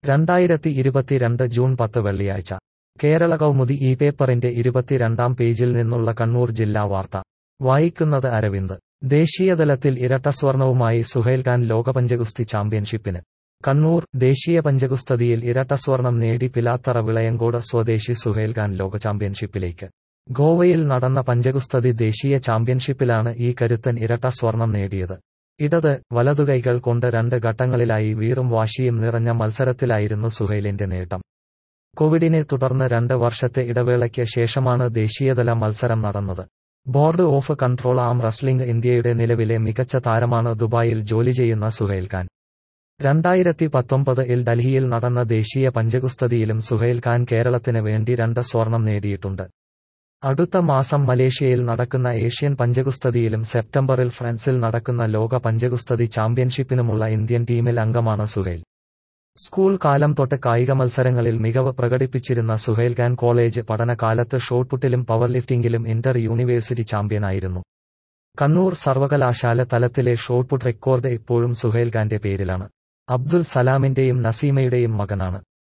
രണ്ടായിരത്തി ഇരുപത്തിരണ്ട് ജൂൺ പത്ത് വെള്ളിയാഴ്ച കേരള കൗമുദി ഈ പേപ്പറിന്റെ ഇരുപത്തിരണ്ടാം പേജിൽ നിന്നുള്ള കണ്ണൂർ ജില്ലാ വാർത്ത വായിക്കുന്നത് അരവിന്ദ് ദേശീയതലത്തിൽ ഇരട്ട സ്വർണവുമായി സുഹൈൽ ഖാൻ ലോക പഞ്ചഗുസ്തി ചാമ്പ്യൻഷിപ്പിന് കണ്ണൂർ ദേശീയ പഞ്ചഗുസ്തതിയിൽ ഇരട്ട സ്വർണം നേടി പിലാത്തറ വിളയങ്കോട് സ്വദേശി സുഹൈൽ ഖാൻ ലോക ചാമ്പ്യൻഷിപ്പിലേക്ക് ഗോവയിൽ നടന്ന പഞ്ചഗുസ്തതി ദേശീയ ചാമ്പ്യൻഷിപ്പിലാണ് ഈ കരുത്തൻ ഇരട്ട സ്വർണം നേടിയത് ഇടത് വലതുകൈകൾ കൊണ്ട് രണ്ട് ഘട്ടങ്ങളിലായി വീറും വാശിയും നിറഞ്ഞ മത്സരത്തിലായിരുന്നു സുഹൈലിന്റെ നേട്ടം കോവിഡിനെ തുടർന്ന് രണ്ട് വർഷത്തെ ഇടവേളയ്ക്ക് ശേഷമാണ് ദേശീയതല മത്സരം നടന്നത് ബോർഡ് ഓഫ് കൺട്രോൾ ആം റസ്ലിംഗ് ഇന്ത്യയുടെ നിലവിലെ മികച്ച താരമാണ് ദുബായിൽ ജോലി ചെയ്യുന്ന സുഹൈൽ ഖാൻ രണ്ടായിരത്തി പത്തൊമ്പത് ഇൽ ഡൽഹിയിൽ നടന്ന ദേശീയ പഞ്ചഗുസ്തതിയിലും സുഹൈൽ ഖാൻ കേരളത്തിന് വേണ്ടി രണ്ട് സ്വർണം നേടിയിട്ടുണ്ട് അടുത്ത മാസം മലേഷ്യയിൽ നടക്കുന്ന ഏഷ്യൻ പഞ്ചഗുസ്തതിയിലും സെപ്റ്റംബറിൽ ഫ്രാൻസിൽ നടക്കുന്ന ലോക പഞ്ചഗുസ്തതി ചാമ്പ്യൻഷിപ്പിനുമുള്ള ഇന്ത്യൻ ടീമിൽ അംഗമാണ് സുഹൈൽ സ്കൂൾ കാലം തൊട്ട് കായിക മത്സരങ്ങളിൽ മികവ് പ്രകടിപ്പിച്ചിരുന്ന സുഹൈൽ ഖാൻ കോളേജ് പഠനകാലത്ത് ഷോട്ട്പുട്ടിലും പവർ ലിഫ്റ്റിംഗിലും ഇന്റർ യൂണിവേഴ്സിറ്റി ചാമ്പ്യനായിരുന്നു കണ്ണൂർ സർവകലാശാല തലത്തിലെ ഷോട്ട്പുട്ട് റെക്കോർഡ് ഇപ്പോഴും സുഹൈൽ ഖാന്റെ പേരിലാണ് അബ്ദുൽ സലാമിന്റെയും നസീമയുടെയും മകനാണ്